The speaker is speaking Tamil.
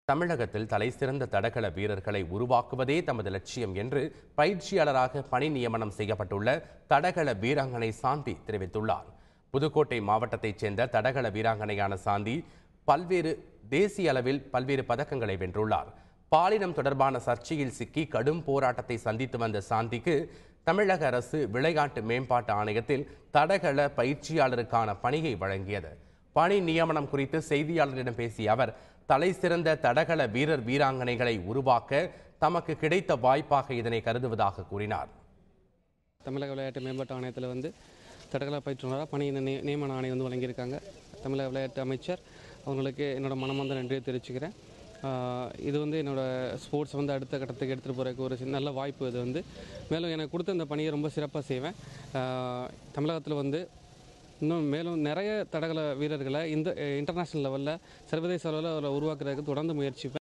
தமிழகத்தில் தலைசிறந்த தடகள வீரர்களை உருவாக்குவதே தமது லட்சியம் என்று பயிற்சியாளராக பணி நியமனம் செய்யப்பட்டுள்ள தடகள வீராங்கனை சாந்தி தெரிவித்துள்ளார் புதுக்கோட்டை மாவட்டத்தைச் சேர்ந்த தடகள வீராங்கனையான சாந்தி பல்வேறு தேசிய அளவில் பல்வேறு பதக்கங்களை வென்றுள்ளார் பாலினம் தொடர்பான சர்ச்சையில் சிக்கி கடும் போராட்டத்தை சந்தித்து வந்த சாந்திக்கு தமிழக அரசு விளையாட்டு மேம்பாட்டு ஆணையத்தில் தடகள பயிற்சியாளருக்கான பணியை வழங்கியது பணி நியமனம் குறித்து செய்தியாளர்களிடம் பேசிய அவர் தலை சிறந்த தடகள வீரர் வீராங்கனைகளை உருவாக்க தமக்கு கிடைத்த வாய்ப்பாக இதனை கருதுவதாக கூறினார் தமிழக விளையாட்டு மேம்பாட்டு ஆணையத்தில் வந்து தடகள பயிற்றுனராக பணி நி- நியமன ஆணையம் வந்து வழங்கியிருக்காங்க தமிழக விளையாட்டு அமைச்சர் அவங்களுக்கு என்னோட மனமார்ந்த நன்றியை தெரிவிச்சுக்கிறேன் ஆஹ் இது வந்து என்னோட ஸ்போர்ட்ஸ் வந்து அடுத்த கட்டத்துக்கு எடுத்துகிட்டு போகிறதுக்கு ஒரு சின்ன நல்ல வாய்ப்பு இது வந்து மேலும் எனக்கு கொடுத்த இந்த பணியை ரொம்ப சிறப்பாக செய்வேன் ஆஹ் தமிழகத்தில் வந்து இன்னும் மேலும் நிறைய தடகள வீரர்களை இந்த இன்டர்நேஷ்னல் லெவலில் சர்வதேச அளவில் உருவாக்குறதுக்கு தொடர்ந்து முயற்சிப்பேன்